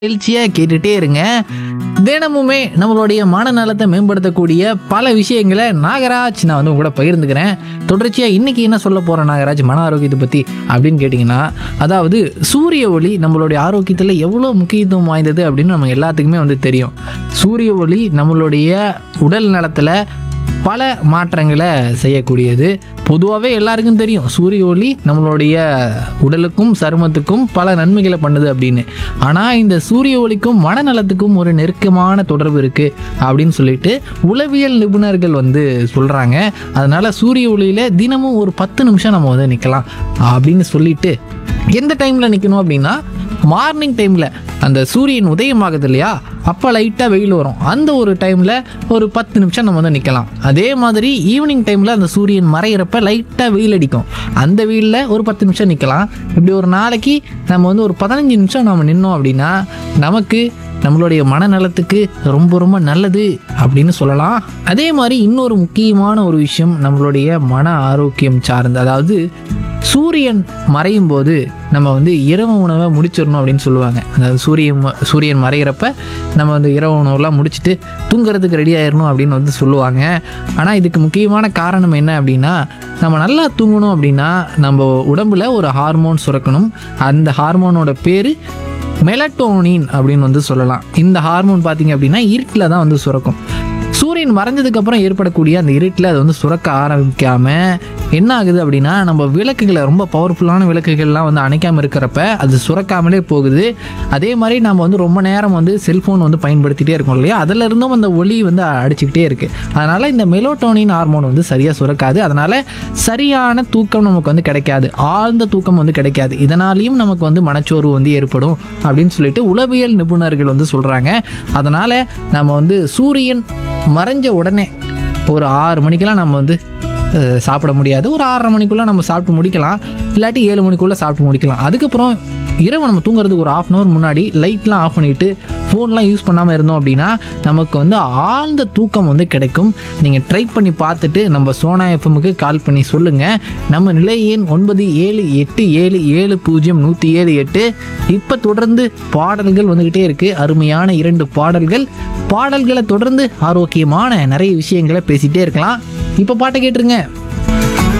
மகிழ்ச்சியா கேட்டுட்டே இருங்க தினமுமே நம்மளுடைய மனநலத்தை மேம்படுத்தக்கூடிய பல விஷயங்களை நாகராஜ் நான் வந்து உங்க கூட பகிர்ந்துக்கிறேன் தொடர்ச்சியா இன்னைக்கு என்ன சொல்ல போறேன் நாகராஜ் மன ஆரோக்கியத்தை பத்தி அப்படின்னு கேட்டிங்கன்னா அதாவது சூரிய ஒளி நம்மளுடைய ஆரோக்கியத்தில் எவ்வளோ முக்கியத்துவம் வாய்ந்தது அப்படின்னு நம்ம எல்லாத்துக்குமே வந்து தெரியும் சூரிய ஒளி நம்மளுடைய உடல் நலத்தில் பல மாற்றங்களை செய்யக்கூடியது பொதுவாகவே எல்லாருக்கும் தெரியும் சூரிய ஒளி நம்மளுடைய உடலுக்கும் சருமத்துக்கும் பல நன்மைகளை பண்ணுது அப்படின்னு ஆனால் இந்த சூரிய ஒளிக்கும் மனநலத்துக்கும் ஒரு நெருக்கமான தொடர்பு இருக்குது அப்படின்னு சொல்லிட்டு உளவியல் நிபுணர்கள் வந்து சொல்கிறாங்க அதனால் சூரிய ஒளியில் தினமும் ஒரு பத்து நிமிஷம் நம்ம வந்து நிற்கலாம் அப்படின்னு சொல்லிட்டு எந்த டைமில் நிற்கணும் அப்படின்னா மார்னிங் டைமில் அந்த சூரியன் உதயமாகுது இல்லையா அப்போ லைட்டாக வெயில் வரும் அந்த ஒரு டைமில் ஒரு பத்து நிமிஷம் நம்ம வந்து நிற்கலாம் அதே மாதிரி ஈவினிங் டைமில் அந்த சூரியன் மறையிறப்ப லைட்டாக வெயில் அடிக்கும் அந்த வெயிலில் ஒரு பத்து நிமிஷம் நிற்கலாம் இப்படி ஒரு நாளைக்கு நம்ம வந்து ஒரு பதினஞ்சு நிமிஷம் நம்ம நின்னோம் அப்படின்னா நமக்கு நம்மளுடைய மனநலத்துக்கு ரொம்ப ரொம்ப நல்லது அப்படின்னு சொல்லலாம் அதே மாதிரி இன்னொரு முக்கியமான ஒரு விஷயம் நம்மளுடைய மன ஆரோக்கியம் சார்ந்து அதாவது சூரியன் மறையும் போது நம்ம வந்து இரவு உணவை முடிச்சிடணும் அப்படின்னு சொல்லுவாங்க அதாவது சூரியன் ம- சூரியன் மறையிறப்ப நம்ம வந்து இரவு உணவுலாம் முடிச்சுட்டு தூங்குறதுக்கு ரெடி ஆயிடணும் அப்படின்னு வந்து சொல்லுவாங்க ஆனால் இதுக்கு முக்கியமான காரணம் என்ன அப்படின்னா நம்ம நல்லா தூங்கணும் அப்படின்னா நம்ம உடம்புல ஒரு ஹார்மோன் சுரக்கணும் அந்த ஹார்மோனோட பேர் மெலட்டோனின் அப்படின்னு வந்து சொல்லலாம் இந்த ஹார்மோன் பார்த்தீங்க அப்படின்னா இருட்டில் தான் வந்து சுரக்கும் சூரியன் மறைஞ்சதுக்கு அப்புறம் ஏற்படக்கூடிய அந்த இருட்டில் அது வந்து சுரக்க ஆரம்பிக்காம என்ன ஆகுது அப்படின்னா நம்ம விளக்குகளை ரொம்ப பவர்ஃபுல்லான விளக்குகள்லாம் வந்து அணைக்காமல் இருக்கிறப்ப அது சுரக்காமலே போகுது அதே மாதிரி நம்ம வந்து ரொம்ப நேரம் வந்து செல்ஃபோன் வந்து பயன்படுத்திட்டே இருக்கோம் இல்லையா அதில் இருந்தும் அந்த ஒளி வந்து அடிச்சுக்கிட்டே இருக்குது அதனால் இந்த மெலோட்டோனின் ஹார்மோன் வந்து சரியாக சுரக்காது அதனால் சரியான தூக்கம் நமக்கு வந்து கிடைக்காது ஆழ்ந்த தூக்கம் வந்து கிடைக்காது இதனாலையும் நமக்கு வந்து மனச்சோர்வு வந்து ஏற்படும் அப்படின்னு சொல்லிட்டு உளவியல் நிபுணர்கள் வந்து சொல்கிறாங்க அதனால் நம்ம வந்து சூரியன் மறைஞ்ச உடனே ஒரு ஆறு மணிக்கெல்லாம் நம்ம வந்து அஹ், சாப்பிட முடியாது ஒரு ஆறரை மணிக்குள்ளே நம்ம சாப்பிட்டு முடிக்கலாம் இல்லாட்டி ஏழு மணிக்குள்ளே சாப்பிட்டு முடிக்கலாம் அதுக்கப்புறம் இரவு நம்ம தூங்குறதுக்கு ஒரு ஆஃப் அன் ஹவர் முன்னாடி லைட்லாம் ஆஃப் பண்ணிவிட்டு ஃபோன்லாம் யூஸ் பண்ணாமல் இருந்தோம் அப்படின்னா நமக்கு வந்து ஆழ்ந்த தூக்கம் வந்து கிடைக்கும் நீங்கள் ட்ரை பண்ணி பார்த்துட்டு நம்ம சோனா எஃப்எம்முக்கு கால் பண்ணி சொல்லுங்கள் நம்ம நிலை எண் ஒன்பது ஏழு எட்டு ஏழு ஏழு பூஜ்ஜியம் நூற்றி ஏழு எட்டு இப்போ தொடர்ந்து பாடல்கள் வந்துக்கிட்டே இருக்குது அருமையான இரண்டு பாடல்கள் பாடல்களை தொடர்ந்து ஆரோக்கியமான நிறைய விஷயங்களை பேசிகிட்டே இருக்கலாம் இப்போ பாட்டை கேட்டுருங்க